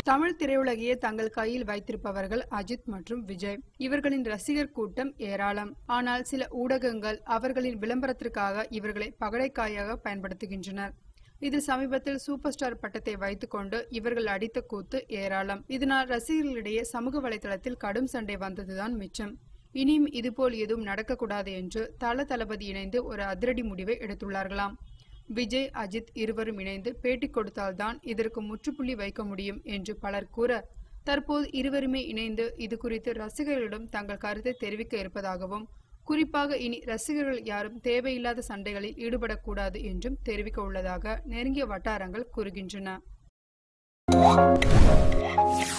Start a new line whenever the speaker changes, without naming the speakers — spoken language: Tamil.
தமிழ் திரையுலகையே தங்கள் கையில் வைத்திருப்பவர்கள் அஜித் மற்றும் விஜய் இவர்களின் ரசிகர் கூட்டம் ஏராளம் ஆனால் சில ஊடகங்கள் அவர்களின் விளம்பரத்திற்காக இவர்களை பகடைக்காயாக பயன்படுத்துகின்றனர் இது சமீபத்தில் சூப்பர் ஸ்டார் பட்டத்தை வைத்துக்கொண்டு இவர்கள் அடித்த கூத்து ஏராளம் இதனால் ரசிகர்களிடையே சமூக வலைதளத்தில் கடும் சண்டை வந்ததுதான் மிச்சம் இனியும் இதுபோல் எதுவும் நடக்கக்கூடாது என்று தல தளபதி இணைந்து ஒரு அதிரடி முடிவை எடுத்துள்ளார்களாம் விஜய் அஜித் இருவரும் இணைந்து பேட்டி கொடுத்தால்தான் இதற்கு முற்றுப்புள்ளி வைக்க முடியும் என்று பலர் கூற தற்போது இருவருமே இணைந்து இது குறித்து ரசிகர்களிடம் தங்கள் கருத்தை தெரிவிக்க இருப்பதாகவும் குறிப்பாக இனி ரசிகர்கள் யாரும் தேவையில்லாத சண்டைகளில் ஈடுபடக்கூடாது என்றும் தெரிவிக்க உள்ளதாக நெருங்கிய வட்டாரங்கள் கூறுகின்றன